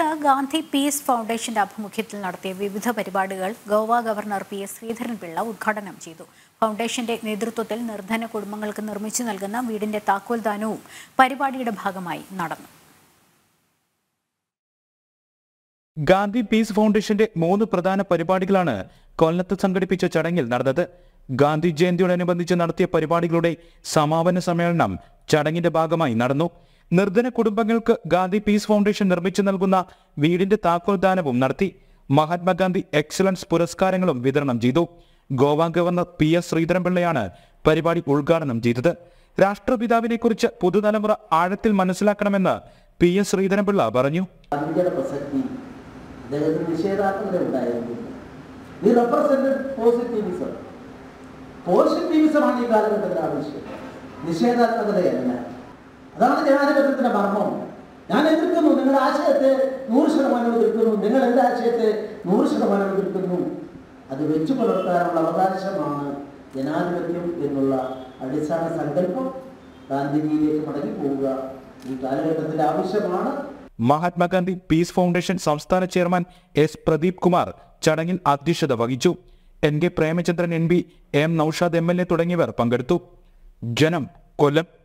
Gandhi piece ഫൗണ്ടേഷന്റെ ആഭിമുഖ്യത്തിൽ നടത്തിയ വിവിധ പരിപാടികൾ Goa governor P S Sreedharanpillai ഉദ്ഘാടനം ചെയ്തു ഫൗണ്ടേഷന്റെ നേതൃത്വത്തിൽ നിർധന കുടുംബങ്ങൾക്ക് നിർമ്മിച്ചു നൽകുന്ന വീടിന്റെ താക്കോൽദാനവും പരിപാടിയുടെ ഭാഗമായി നടന്നു ഗാന്ധി പീസ് ഫൗണ്ടേഷന്റെ മൂന്ന് പ്രധാന പരിപാടികളാണ് കൊല്ലത്ത് സംഘടിപ്പിച്ച ചടങ്ങിൽ നടന്നത് ഗാന്ധി ജയന്തിയോടനുബന്ധിച്ച് നടത്തിയ പരിപാടികളുടെ സമാപന സമ്മേളനം ചടങ്ങിന്റെ ഭാഗമായി നടന്നു നിർധന കുടുംബങ്ങൾക്ക് ഗാന്ധി പീസ് ഫൗണ്ടേഷൻ നിർമ്മിച്ചു നൽകുന്ന വീടിന്റെ താക്കോൽദാനവും നടത്തി മഹാത്മാഗാന്ധി എക്സലൻസ് പുരസ്കാരങ്ങളും വിതരണം ചെയ്തു ഗോവ ഗവർണർ പി എസ് ശ്രീധരൻപിള്ളയാണ് പരിപാടി ഉദ്ഘാടനം ചെയ്തത് രാഷ്ട്രപിതാവിനെ കുറിച്ച് പുതുതലമുറ ആഴത്തിൽ മനസ്സിലാക്കണമെന്ന് പി എസ് ശ്രീധരൻപിള്ള പറഞ്ഞു ഗാന്ധിജിയുടെ പ്രസക്തി അദ്ദേഹത്തിന് നിഷേധാത്മകത ഉണ്ടായിരുന്നില്ല ഈ റെപ്രസെന്റഡ് പോസിറ്റിവിസം പോസിറ്റിവിസമാണ് ഈ കാലഘട്ടത്തിൽ ആവശ്യം നിഷേധാത്മകതയല്ല അതാണ് ജനാധിപത്യത്തിന്റെ മർമ്മം ഞാൻ എതിർക്കുന്നു നിങ്ങളുടെ ആശയത്തെ നൂറ് ശതമാനം എതിർക്കുന്നു നിങ്ങൾ എൻ്റെ ആശയത്തെ നൂറ് ശതമാനം എതിർക്കുന്നു അത് വെച്ചു പുലർത്താനുള്ള അവകാശമാണ് ജനാധിപത്യം എന്നുള്ള അടിസ്ഥാന സങ്കല്പം ഗാന്ധിജിയിലേക്ക് മടങ്ങി പോവുക ഈ കാലഘട്ടത്തിൽ ആവശ്യമാണ് മഹാത്മാഗാന്ധി പീസ് ഫൗണ്ടേഷൻ സംസ്ഥാന ചെയർമാൻ എസ് പ്രദീപ് കുമാർ ചടങ്ങിൽ അധ്യക്ഷത വഹിച്ചു N K Premachandran M P M Naushad M L A തുടങ്ങിയവർ പങ്കെടുത്തു ജനം കൊല്ലം